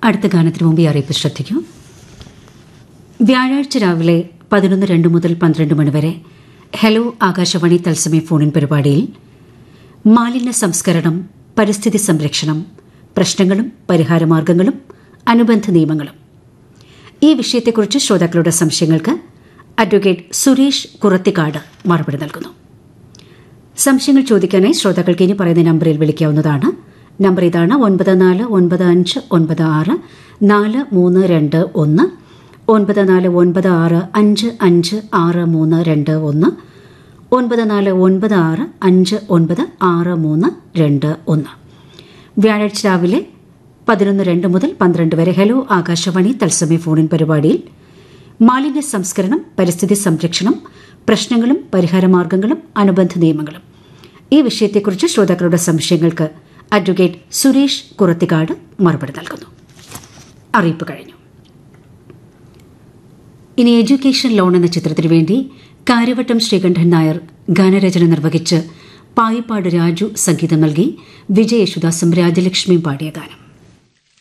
അടുത്ത ഗാനത്തിന് മുമ്പ് ഈ അറിയിപ്പ് ശ്രദ്ധിക്കൂ വ്യാഴാഴ്ച രാവിലെ പതിനൊന്ന് രണ്ട് മുതൽ പന്ത്രണ്ട് മണിവരെ ഹലോ ആകാശവാണി തത്സമയ ഫോണിൻ പരിപാടിയിൽ മാലിന്യ സംസ്കരണം പരിസ്ഥിതി സംരക്ഷണം പ്രശ്നങ്ങളും പരിഹാരമാർഗങ്ങളും അനുബന്ധ നിയമങ്ങളും ഈ വിഷയത്തെക്കുറിച്ച് ശ്രോതാക്കളുടെ സംശയങ്ങൾക്ക് അഡ്വക്കേറ്റ് സുരേഷ് കുറത്തിക്കാട് മറുപടി നൽകുന്നു സംശയങ്ങൾ ചോദിക്കാനായി ശ്രോതാക്കൾക്ക് ഇനി പറയുന്ന നമ്പറിൽ വിളിക്കാവുന്നതാണ് നമ്പർ ഇതാണ് ഒൻപത് നാല് ഒൻപത് അഞ്ച് ഒൻപത് ആറ് നാല് മൂന്ന് രണ്ട് ഒന്ന് ഒൻപത് നാല് ഒൻപത് ആറ് അഞ്ച് അഞ്ച് ആറ് മൂന്ന് രണ്ട് ഒന്ന് ഒൻപത് നാല് ഒൻപത് ആറ് അഞ്ച് ഒൻപത് ആറ് മൂന്ന് രണ്ട് ഒന്ന് വ്യാഴാഴ്ച രാവിലെ പതിനൊന്ന് രണ്ട് മുതൽ പന്ത്രണ്ട് വരെ ഹലോ ആകാശവാണി തത്സമയ ഫോണിൻ പരിപാടിയിൽ മാലിന്യ സംസ്കരണം പരിസ്ഥിതി സംരക്ഷണം പ്രശ്നങ്ങളും പരിഹാരമാർഗങ്ങളും അനുബന്ധ നിയമങ്ങളും ഈ വിഷയത്തെക്കുറിച്ച് ശ്രോതാക്കളുടെ സംശയങ്ങൾക്ക് അഡ്വക്കേറ്റ് സുരേഷ് കുറത്തിക്കാട് മറുപടി നൽകുന്നു അറിയിപ്പ് കഴിഞ്ഞു ഇനി എഡ്യൂക്കേഷൻ ലോൺ എന്ന ചിത്രത്തിനു വേണ്ടി കാര്യവട്ടം ശ്രീകണ്ഠൻ നായർ ഗാനരചന നിർവഹിച്ച് പായിപ്പാട് രാജു സംഗീതം നൽകി വിജയ യേശുദാസും രാജലക്ഷ്മിയും പാടിയ ഗാനം